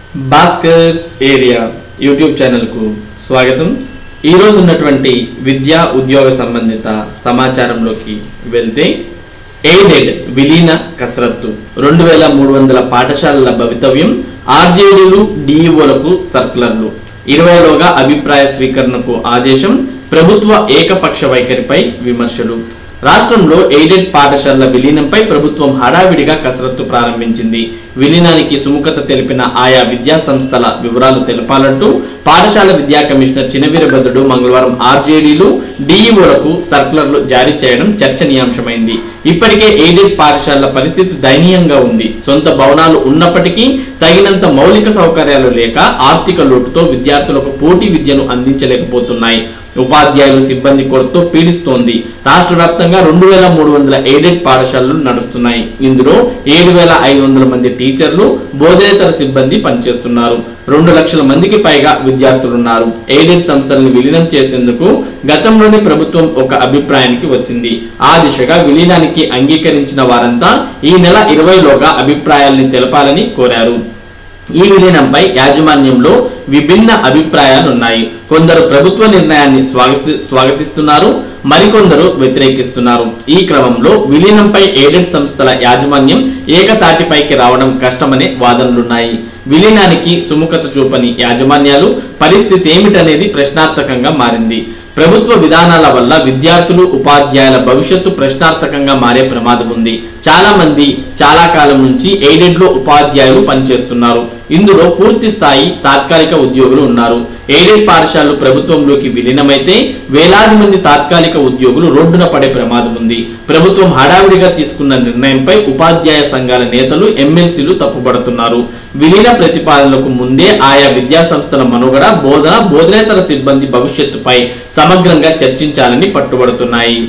Bhaskar's area YouTube ఛానల్కు స్వాగతం ఈరోజు ఉన్నటువంటి విద్యా ఉద్యోగ సంబంధిత సమాచారంలోకి వెళ్తే ఎయిడెడ్ విలీన కసరత్తు రెండు వేల మూడు వందల పాఠశాలల భవితవ్యం ఆర్జేడీలు డిఈఓలకు సర్కులర్లు ఇరవైలోగా అభిప్రాయ స్వీకరణకు ఆదేశం ప్రభుత్వ ఏకపక్ష వైఖరిపై విమర్శలు రాష్ట్రంలో ఎయిడెడ్ పాఠశాలల విలీనంపై ప్రభుత్వం హడావిడిగా కసరత్తు ప్రారంభించింది విలీనానికి సుముఖత తెలిపిన ఆయా విద్యా సంస్థల వివరాలు తెలపాలంటూ పాఠశాల విద్యా కమిషనర్ చినవీరభద్రుడు మంగళవారం ఆర్జేడీలు డిఈఓలకు సర్కులర్లు జారీ చేయడం చర్చనీయాంశమైంది ఇప్పటికే ఎయిడెడ్ పాఠశాలల పరిస్థితి దయనీయంగా ఉంది సొంత భవనాలు ఉన్నప్పటికీ తగినంత మౌలిక సౌకర్యాలు లేక ఆర్థిక లోటుతో విద్యార్థులకు పోటీ విద్యను అందించలేకపోతున్నాయి ఉపాధ్యాయులు సిబ్బంది కొరతతో పీడిస్తోంది రాష్ట్ర వ్యాప్తంగా రెండు వేల మూడు వందల ఎయిడెడ్ పాఠశాలలు నడుస్తున్నాయి ఇందులో ఏడు వేల ఐదు వందల మంది టీచర్లు బోధనేతర సిబ్బంది పనిచేస్తున్నారు రెండు లక్షల మందికి పైగా విద్యార్థులున్నారు ఎయిడెడ్ సంస్థలను విలీనం చేసేందుకు గతంలోనే ప్రభుత్వం ఒక అభిప్రాయానికి వచ్చింది ఆ దిశగా విలీనానికి అంగీకరించిన వారంతా ఈ నెల ఇరవైలోగా అభిప్రాయాల్ని తెలపాలని కోరారు ఈ విలీనంపై యాజమాన్యంలో విభిన్న అభిప్రాయాలున్నాయి కొందరు ప్రభుత్వ నిర్ణయాన్ని స్వాగతి స్వాగతిస్తున్నారు మరికొందరు వ్యతిరేకిస్తున్నారు ఈ క్రమంలో విలీనంపై ఎయిడెడ్ సంస్థల యాజమాన్యం ఏకతాటిపైకి రావడం కష్టమనే వాదనలున్నాయి విలీనానికి సుముఖత చూపని యాజమాన్యాలు పరిస్థితి ఏమిటనేది ప్రశ్నార్థకంగా మారింది ప్రభుత్వ విధానాల వల్ల విద్యార్థులు ఉపాధ్యాయుల భవిష్యత్తు ప్రశ్నార్థకంగా మారే ప్రమాదం ఉంది చాలా మంది చాలా కాలం నుంచి ఎయిడెడ్ లో ఉపాధ్యాయులు పనిచేస్తున్నారు ఇందులో పూర్తి స్థాయి తాత్కాలిక ఉద్యోగులు ఉన్నారు ఎయిడెడ్ పాఠశాలలు ప్రభుత్వంలోకి విలీనమైతే వేలాది మంది తాత్కాలిక ఉద్యోగులు రోడ్డున పడే ప్రమాదం ఉంది ప్రభుత్వం హడావిడిగా తీసుకున్న నిర్ణయంపై ఉపాధ్యాయ సంఘాల నేతలు ఎమ్మెల్సీలు తప్పుపడుతున్నారు విలీన ప్రతిపాదనలకు ముందే ఆయా విద్యా సంస్థల మనుగడ బోధన బోధనేతర సిబ్బంది భవిష్యత్తుపై సమగ్రంగా చర్చించాలని పట్టుబడుతున్నాయి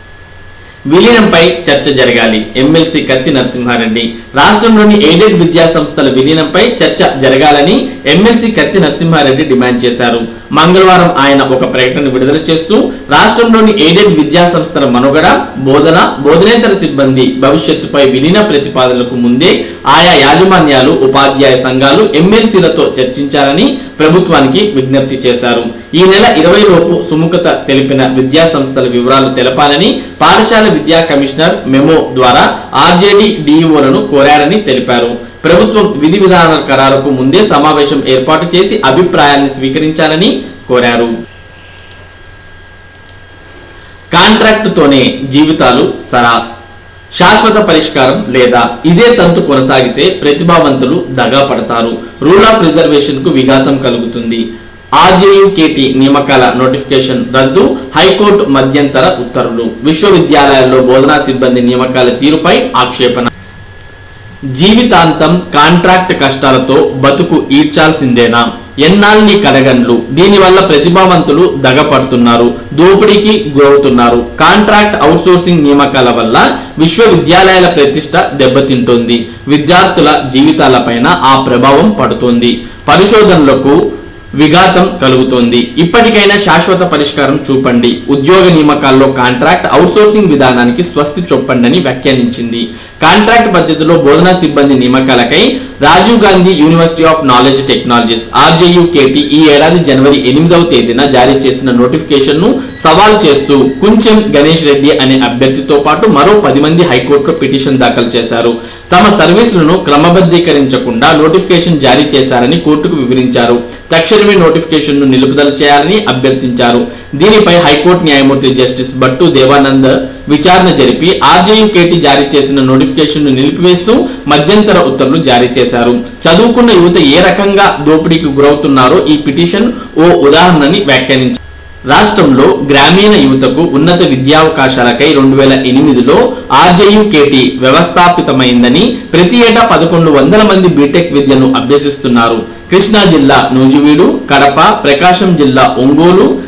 విలీనంపై చర్చ జరగాలి ఎమ్మెల్సీ కత్తి నరసింహారెడ్డి రాష్ట్రంలోని ఎయిడెడ్ విద్యా సంస్థల విలీనంపై చర్చ జరగాలని ఎమ్మెల్సీ కత్తి నరసింహారెడ్డి డిమాండ్ చేశారు మంగళవారం ఆయన ఒక ప్రకటన విడుదల చేస్తూ రాష్ట్రంలోని ఎయిడెడ్ విద్యా సంస్థల మనుగడ బోధన బోధనేతర సిబ్బంది భవిష్యత్తుపై విలీన ప్రతిపాదనలకు ముందే ఆయా యాజమాన్యాలు ఉపాధ్యాయ సంఘాలు ఎమ్మెల్సీలతో చర్చించాలని ప్రభుత్వానికి విజ్ఞప్తి చేశారు ఈ నెల ఇరవై లోపు సుముఖత తెలిపిన విద్యా సంస్థల వివరాలు తెలపాలని పాఠశాల విద్యా కమిషనర్ మెమో ద్వారా ఆర్జేడీ డిఈఓలను కోరారని తెలిపారు ప్రభుత్వం విధి విధానాల ఖరారుకు ముందే సమావేశం ఏర్పాటు చేసి అభిప్రాయాన్ని స్వీకరించాలని కోరారు కాంట్రాక్టుతోనే జీవితాలు సరా శాశ్వత పరిష్కారం లేదా ఇదే తంతు కొనసాగితే ప్రతిభావంతులు దగా పడతారు రూల్ ఆఫ్ రిజర్వేషన్ కు విఘాతం కలుగుతుంది ఆర్జేయుకేటి నియామకాల నోటిఫికేషన్ రద్దు హైకోర్టు మధ్యంతర ఉత్తర్వులు విశ్వవిద్యాలయాల్లో బోధనా సిబ్బంది నియామకాల తీరుపై ఆక్షేపణ జీవితాంతం కాంట్రాక్ట్ కష్టాలతో బతుకు ఈడ్చాల్సిందేనా ఎన్నాళ్ళని కడగండ్లు దీనివల్ల ప్రతిభావంతులు దగపడుతున్నారు దోపిడీకి గురవుతున్నారు కాంట్రాక్ట్ అవుట్సోర్సింగ్ నియామకాల వల్ల విశ్వవిద్యాలయాల ప్రతిష్ట దెబ్బతింటోంది విద్యార్థుల జీవితాలపైన ఆ ప్రభావం పడుతోంది పరిశోధనలకు విఘాతం కలుగుతోంది ఇప్పటికైనా శాశ్వత పరిష్కారం చూపండి ఉద్యోగ నియామకాల్లో కాంట్రాక్ట్ అవుట్సోర్సింగ్ విధానానికి స్వస్తి చొప్పండి అని వ్యాఖ్యానించింది కాంట్రాక్ట్ పద్ధతిలో బోధనా సిబ్బంది నియామకాలకై Rajiv Gandhi university of knowledge technologies RGUKT ఈ ఏడాది జనవరి ఎనిమిదవ తేదీన జారీ చేసిన నోటిఫికేషన్ ను సవాల్ చేస్తూ కుంచెం గణేష్ రెడ్డి అనే అభ్యర్థితో పాటు మరో పది మంది హైకోర్టులో పిటిషన్ దాఖలు చేశారు తమ సర్వీసులను క్రమబద్ధీకరించకుండా నోటిఫికేషన్ జారీ చేశారని కోర్టుకు వివరించారు తక్షణమే నోటిఫికేషన్ ను నిలుపుదల చేయాలని అభ్యర్థించారు దీనిపై హైకోర్టు న్యాయమూర్తి జస్టిస్ భట్టు దేవానంద్ విచారణ జరిపి ఆర్జేయుకేటి జారీ చేసిన నోటిఫికేషన్ ను నిలిపివేస్తూ మధ్యంతర ఉత్తర్వులు జారీ చేశారు చదువుకున్న యువత ఏ రకంగా దోపిడీకి గురవుతున్నారో ఈ పిటిషన్ ఓ ఉదాహరణని వ్యాఖ్యానించారు రాష్ట్రంలో గ్రామీణ యువతకు ఉన్నత విద్యావకాశాలకై రెండు వేల ఎనిమిదిలో ఆర్జేయుకేటి వ్యవస్థాపితమైందని ప్రతి ఏటా పదకొండు వందల మంది బీటెక్ విద్యను అభ్యసిస్తున్నారు కృష్ణా జిల్లా నూజివీడు కడప ప్రకాశం జిల్లా ఒంగోలు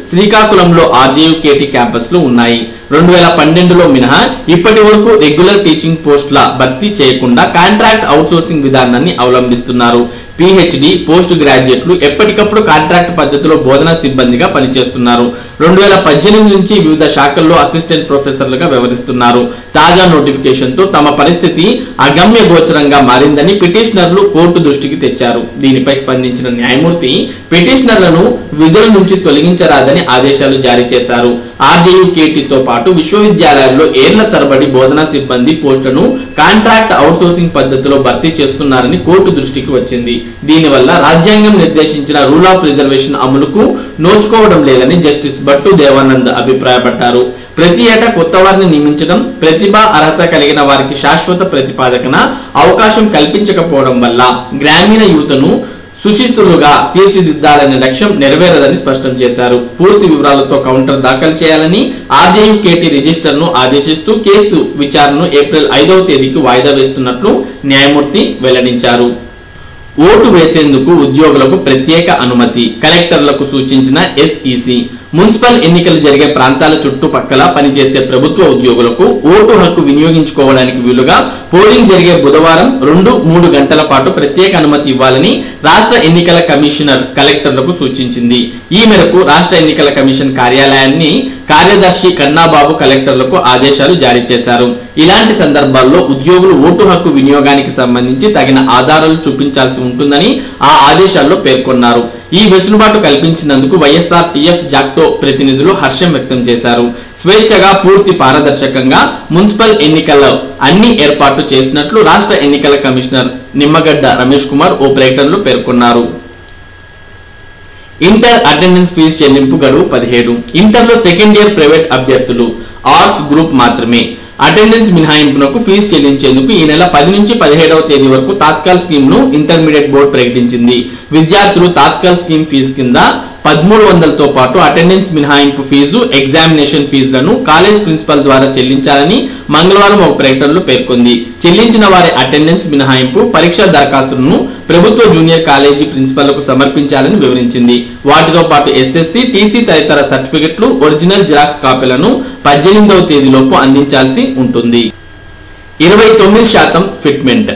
శ్రీకాకుళంలో ఆర్జేయుకేటి క్యాంపస్లు ఉన్నాయి రెండు వేల పన్నెండులో మినహా ఇప్పటి వరకు రెగ్యులర్ టీచింగ్ పోస్టుల భర్తీ చేయకుండా కాంట్రాక్ట్ అవుట్సోర్సింగ్ విధానాన్ని అవలంబిస్తున్నారు పిహెచ్డి పోస్ట్ గ్రాడ్యుయేట్లు ఎప్పటికప్పుడు కాంట్రాక్ట్ పద్ధతిలో బోధనా సిబ్బందిగా పనిచేస్తున్నారు రెండు వేల పద్దెనిమిది నుంచి వివిధ శాఖల్లో అసిస్టెంట్ ప్రొఫెసర్లుగా వ్యవహరిస్తున్నారు తాజా నోటిఫికేషన్తో తమ పరిస్థితి అగమ్య గోచరంగా మారిందని పిటిషనర్లు కోర్టు దృష్టికి తెచ్చారు దీనిపై స్పందించిన న్యాయమూర్తి పిటిషనర్లను విధుల నుంచి తొలగించరాదని ఆదేశాలు జారీ చేశారు ఆర్జేయుకేటీతో పాటు విశ్వవిద్యాలయాల్లో ఏళ్ల తరబడి బోధనా సిబ్బంది పోస్టులను కాంట్రాక్ట్ అవుట్సోర్సింగ్ పద్ధతిలో భర్తీ చేస్తున్నారని కోర్టు దృష్టికి వచ్చింది దీనివల్ల రాజ్యాంగం నిర్దేశించిన రూల్ ఆఫ్ రిజర్వేషన్ అమలుకు నోచుకోవడం లేదని జస్టిస్ భట్టు దేవానంద్ అభిప్రాయపడ్డారు ప్రతి ఏటా కొత్త వారిని నియమించడం ప్రతిభ అర్హత కలిగిన వారికి శాశ్వత ప్రతిపాదకన అవకాశం కల్పించకపోవడం వల్ల గ్రామీణ యువతను సుశిస్తులుగా తీర్చిదిద్దాలనే లక్ష్యం నెరవేరదని స్పష్టం చేశారు పూర్తి వివరాలతో కౌంటర్ దాఖలు చేయాలని ఆర్జేయు కేటీ రిజిస్టర్ను ఆదేశిస్తూ కేసు విచారణను ఏప్రిల్ ఐదవ తేదీకి వాయిదా వేస్తున్నట్లు న్యాయమూర్తి వెల్లడించారు ఓటు వేసేందుకు ఉద్యోగులకు ప్రత్యేక అనుమతి కలెక్టర్లకు సూచించిన ఎస్ఈసి మున్సిపల్ ఎన్నికలు జరిగే ప్రాంతాల చుట్టుపక్కల పనిచేసే ప్రభుత్వ ఉద్యోగులకు ఓటు హక్కు వినియోగించుకోవడానికి వీలుగా పోలింగ్ జరిగే బుధవారం రెండు మూడు గంటల పాటు ప్రత్యేక అనుమతి ఇవ్వాలని రాష్ట్ర ఎన్నికల కమిషనర్ కలెక్టర్లకు సూచించింది ఈ మేరకు రాష్ట్ర ఎన్నికల కమిషన్ కార్యాలయాన్ని కార్యదర్శి కన్నాబాబు కలెక్టర్లకు ఆదేశాలు జారీ చేశారు ఇలాంటి సందర్భాల్లో ఉద్యోగులు ఓటు హక్కు వినియోగానికి సంబంధించి తగిన ఆధారాలు చూపించాల్సి ఉంటుందని ఆ ఆదేశాల్లో పేర్కొన్నారు ఈ వెసులుబాటు కల్పించినందుకు వైఎస్ఆర్ టీఎఫ్ జాక్టో ప్రతినిధులు హర్షం వ్యక్తం చేశారు స్వేచ్ఛగా పూర్తి పారదర్శకంగా మున్సిపల్ ఎన్నికల్లో అన్ని ఏర్పాట్లు చేసినట్లు రాష్ట్ర ఎన్నికల కమిషనర్ నిమ్మగడ్డ రమేష్ కుమార్ ఓ ప్రకటనలో పేర్కొన్నారు ఇంటర్ అటెండెన్స్ ఫీజు చెల్లింపు గడువు పదిహేడు ఇంటర్లో సెకండ్ ఇయర్ ప్రైవేట్ అభ్యర్థులు ఆర్ట్స్ గ్రూప్ మాత్రమే అటెండెన్స్ మినహాయింపునకు ఫీజు చెల్లించేందుకు ఈ నెల పది నుంచి పదిహేడవ తేదీ వరకు తాత్కాల్ స్కీమ్ ను ఇంటర్మీడియట్ బోర్డు ప్రకటించింది విద్యార్థులు తాత్కాల్ స్కీమ్ ఫీజు కింద పదమూడు వందలతో పాటు అటెండెన్స్ మినహాయింపు ఫీజు ఎగ్జామినేషన్ ఫీజులను కాలేజ్ ప్రిన్సిపల్ ద్వారా చెల్లించాలని మంగళవారం ఒక ప్రకటనలో పేర్కొంది చెల్లించిన వారి అటెండెన్స్ మినహాయింపు పరీక్షా దరఖాస్తులను ప్రభుత్వ జూనియర్ కాలేజీ ప్రిన్సిపల్లకు సమర్పించాలని వివరించింది వాటితో పాటు ఎస్ఎస్సి టీసీ తదితర సర్టిఫికెట్లు ఒరిజినల్ జిరాక్స్ కాపీలను పద్దెనిమిదవ తేదీలోపు అందించాల్సి ఉంటుంది ఇరవై తొమ్మిది శాతం ఫిట్మెంట్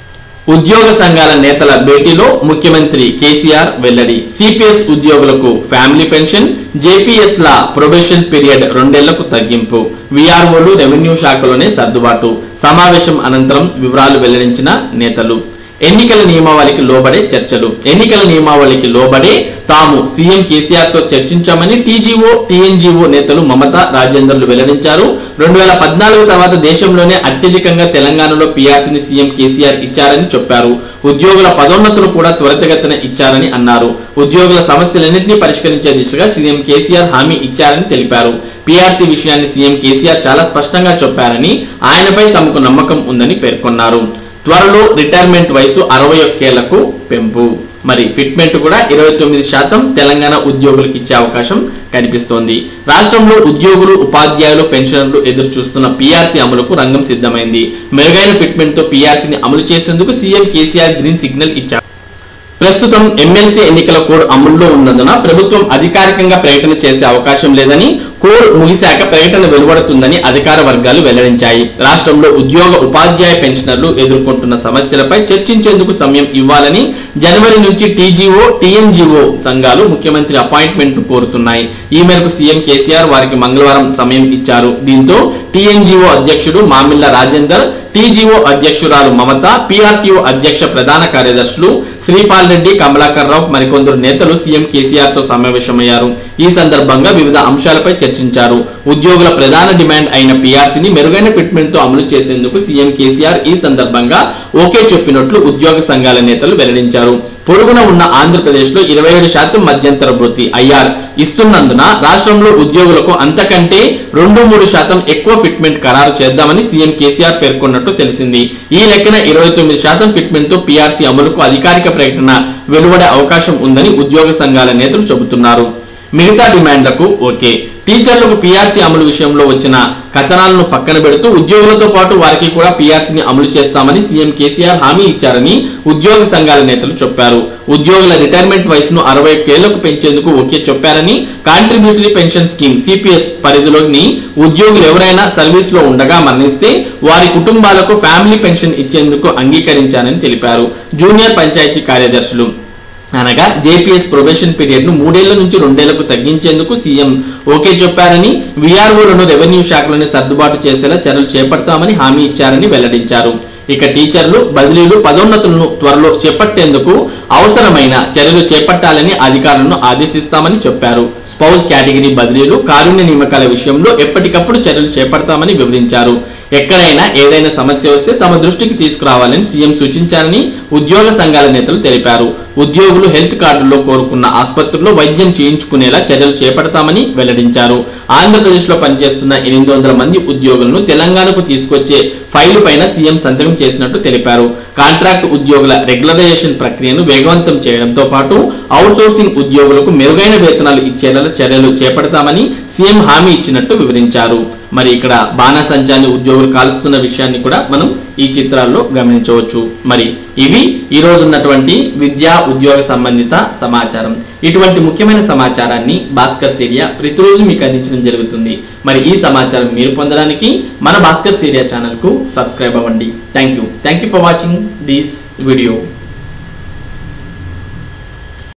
ఉద్యోగ సంఘాల నేతల భేటీలో ముఖ్యమంత్రి కేసీఆర్ వెల్లడి సిపిఎస్ ఉద్యోగులకు ఫ్యామిలీ పెన్షన్ జేపీఎస్ ల ప్రొబేషన్ పీరియడ్ రెండేళ్లకు తగ్గింపు విఆర్ఓలు రెవెన్యూ శాఖలోనే సర్దుబాటు సమావేశం అనంతరం వివరాలు వెల్లడించిన నేతలు ఎన్నికల నియమావళికి లోబడే చర్చలు ఎన్నికల నియమావళికి లోబడే తాము సీఎం కేసీఆర్ తో చర్చించామని టీజీఓ టీఎన్జీఓ నేతలు మమత రాజేందర్లు వెల్లడించారు రెండు వేల పద్నాలుగు తర్వాత దేశంలోనే అత్యధికంగా తెలంగాణలో పీఆర్సీని సీఎం కేసీఆర్ ఇచ్చారని చెప్పారు ఉద్యోగుల పదోన్నతులు కూడా త్వరితగతిన ఇచ్చారని అన్నారు ఉద్యోగుల సమస్యలన్నింటినీ పరిష్కరించే దిశగా సీఎం కేసీఆర్ హామీ ఇచ్చారని తెలిపారు పీఆర్సీ విషయాన్ని సీఎం కేసీఆర్ చాలా స్పష్టంగా చెప్పారని ఆయనపై తమకు నమ్మకం ఉందని పేర్కొన్నారు త్వరలో రిటైర్మెంట్ వయసు అరవై ఒక్కేళ్లకు పెంపు మరి ఫిట్మెంట్ కూడా ఇరవై తొమ్మిది శాతం తెలంగాణ ఉద్యోగులకు ఇచ్చే అవకాశం కనిపిస్తోంది రాష్ట్రంలో ఉద్యోగులు ఉపాధ్యాయులు పెన్షనర్లు ఎదురు చూస్తున్న పీఆర్సీ అమలుకు రంగం సిద్ధమైంది మెరుగైన ఫిట్మెంట్ తో పీఆర్సీని అమలు చేసేందుకు సీఎం కేసీఆర్ గ్రీన్ సిగ్నల్ ఇచ్చారు ప్రస్తుతం ఎమ్మెల్సీ ఎన్నికల కోడ్ అమల్లో ఉన్నందున ప్రభుత్వం అధికారికంగా ప్రకటన చేసే అవకాశం లేదని కోడ్ ముగిశాక ప్రకటన వెలువడుతుందని అధికార వర్గాలు వెల్లడించాయి రాష్ట్రంలో ఉద్యోగ ఉపాధ్యాయ పెన్షనర్లు ఎదుర్కొంటున్న సమస్యలపై చర్చించేందుకు సమయం ఇవ్వాలని జనవరి నుంచి టీజీఓ టీఎన్జీఓ సంఘాలు ముఖ్యమంత్రి అపాయింట్మెంట్ కోరుతున్నాయి ఈ మేరకు సీఎం కేసీఆర్ వారికి మంగళవారం సమయం ఇచ్చారు దీంతో టీఎన్జీఓ అధ్యక్షుడు మామిళ్ళ రాజేందర్ టీజీఓ అధ్యక్షురాలు మమత పీఆర్టీఓ అధ్యక్ష ప్రధాన కార్యదర్శులు శ్రీపాల్ రెడ్డి కమలాకర్ రావు మరికొందరు నేతలు సీఎం కేసీఆర్ తో సమావేశమయ్యారు ఈ సందర్భంగా వివిధ అంశాలపై చర్చించారు ఉద్యోగుల ప్రధాన డిమాండ్ అయిన పీఆర్సీని మెరుగైన ఫిట్మెంట్ తో అమలు చేసేందుకు సీఎం కేసీఆర్ ఈ సందర్భంగా ఓకే చెప్పినట్లు ఉద్యోగ సంఘాల నేతలు వెల్లడించారు పొరుగున ఉన్న ఆంధ్రప్రదేశ్ లో ఇరవై ఏడు శాతం మధ్యంతర వృత్తి ఐఆర్ ఇస్తున్నందున రాష్ట్రంలో ఉద్యోగులకు అంతకంటే రెండు మూడు శాతం ఎక్కువ ఫిట్మెంట్ ఖరారు చేద్దామని సీఎం కేసీఆర్ పేర్కొన్నట్టు తెలిసింది ఈ లెక్కన ఇరవై తొమ్మిది శాతం ఫిట్మెంట్ తో పీఆర్సీ అమలుకు అధికారిక ప్రకటన వెలువడే అవకాశం ఉందని ఉద్యోగ సంఘాల నేతలు చెబుతున్నారు మిగతా డిమాండ్లకు ఓకే టీచర్లకు పీఆర్సీ అమలు విషయంలో వచ్చిన కథనాలను పక్కన పెడుతూ ఉద్యోగులతో పాటు వారికి కూడా పీఆర్సీని అమలు చేస్తామని సీఎం కేసీఆర్ హామీ ఇచ్చారని ఉద్యోగ సంఘాల నేతలు చెప్పారు ఉద్యోగుల రిటైర్మెంట్ వయసును అరవై ఏళ్లకు పెంచేందుకు ఒకే చెప్పారని కాంట్రిబ్యూటరీ పెన్షన్ స్కీమ్ సిపిఎస్ పరిధిలోని ఉద్యోగులు ఎవరైనా సర్వీస్ లో ఉండగా మరణిస్తే వారి కుటుంబాలకు ఫ్యామిలీ పెన్షన్ ఇచ్చేందుకు అంగీకరించానని తెలిపారు జూనియర్ పంచాయతీ కార్యదర్శులు అనగా జేపీఎస్ ప్రొబేషన్ పీరియడ్ ను మూడేళ్ల నుంచి రెండేళ్లకు తగ్గించేందుకు సీఎం ఓకే చెప్పారని వీఆర్ఓలను రెవెన్యూ శాఖలోనే సర్దుబాటు చేసేలా చర్యలు చేపడతామని హామీ ఇచ్చారని వెల్లడించారు ఇక టీచర్లు బదిలీలు పదోన్నతులను త్వరలో చేపట్టేందుకు అవసరమైన చర్యలు చేపట్టాలని అధికారులను ఆదేశిస్తామని చెప్పారు స్పౌస్ కేటగిరీ బదిలీలు కారుణ్య నియామకాల విషయంలో ఎప్పటికప్పుడు చర్యలు చేపడతామని వివరించారు ఎక్కడైనా ఏదైనా సమస్య వస్తే తమ దృష్టికి తీసుకురావాలని సీఎం సూచించారని ఉద్యోగ సంఘాల నేతలు తెలిపారు ఉద్యోగులు హెల్త్ కార్డుల్లో కోరుకున్న ఆసుపత్రుల్లో వైద్యం చేయించుకునేలా చర్యలు చేపడతామని వెల్లడించారు ఆంధ్రప్రదేశ్లో పనిచేస్తున్న ఎనిమిది వందల మంది ఉద్యోగులను తెలంగాణకు తీసుకొచ్చే ఫైలు పైన సీఎం సంతకం చేసినట్టు తెలిపారు కాంట్రాక్ట్ ఉద్యోగుల రెగ్యులరైజేషన్ ప్రక్రియను వేగవంతం చేయడంతో పాటు అవుట్సోర్సింగ్ ఉద్యోగులకు మెరుగైన వేతనాలు ఇచ్చేలా చర్యలు చేపడతామని సీఎం హామీ ఇచ్చినట్టు వివరించారు మరి ఇక్కడ బాణసంచాన్ని ఉద్యోగులు కాలుస్తున్న విషయాన్ని కూడా మనం ఈ చిత్రాల్లో గమనించవచ్చు మరి ఇవి ఈ రోజు ఉన్నటువంటి విద్యా ఉద్యోగ సంబంధిత సమాచారం ఇటువంటి ముఖ్యమైన సమాచారాన్ని భాస్కర్ సీరియా ప్రతిరోజు మీకు అందించడం జరుగుతుంది మరి ఈ సమాచారం మీరు పొందడానికి మన భాస్కర్ సీరియా ఛానల్కు సబ్స్క్రైబ్ అవ్వండి thank you thank you for watching this video